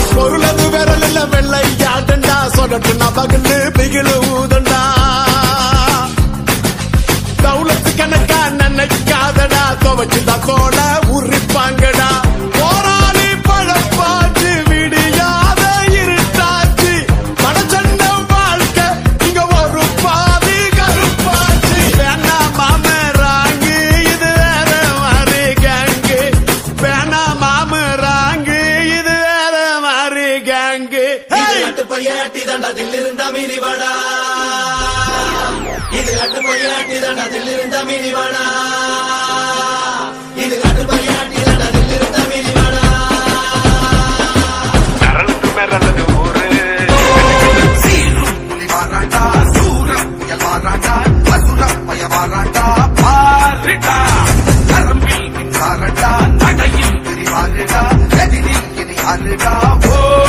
பொருளது விரலில் வெள்ளையாடண்டா சொடட்டு நபகன்னு பிகிழு ஊதண்டா தௌலத்து கணக்கா நினைக்காதடா துவச்சுதா தோட உரிப்பாங்கடா போராளி பழப்பாச்சு விடியாத இருட்டாச்சு படச்சண்ட வாழ்க்கை இங்க ஒரு பாதி கருப்பாச்சு வேணா மாமராங்கு இது வேற மாதிரி கேங்கு வேணா மாமராங்கு இது வேற மாதிரி கேங்கு அட்டு பையாட்டி தண்டத்தில் இருந்த மினிவடா இது அட்டு பையாட்டி தண்டத்தில் இருந்த மினிவடா இது அட்டு பையாட்டி தண்டத்தில் இருந்த மினிவடா கரலுக்கு மிரளது ஊரு புலி வாராண்டா சூரம் புயல் வாராண்டா அசுரம் பய வாராண்டா பாருடா நரம்பில் மின்சாரண்டா நடையில் பிரிவாருடா எதிரில் இனி அருடா ஓ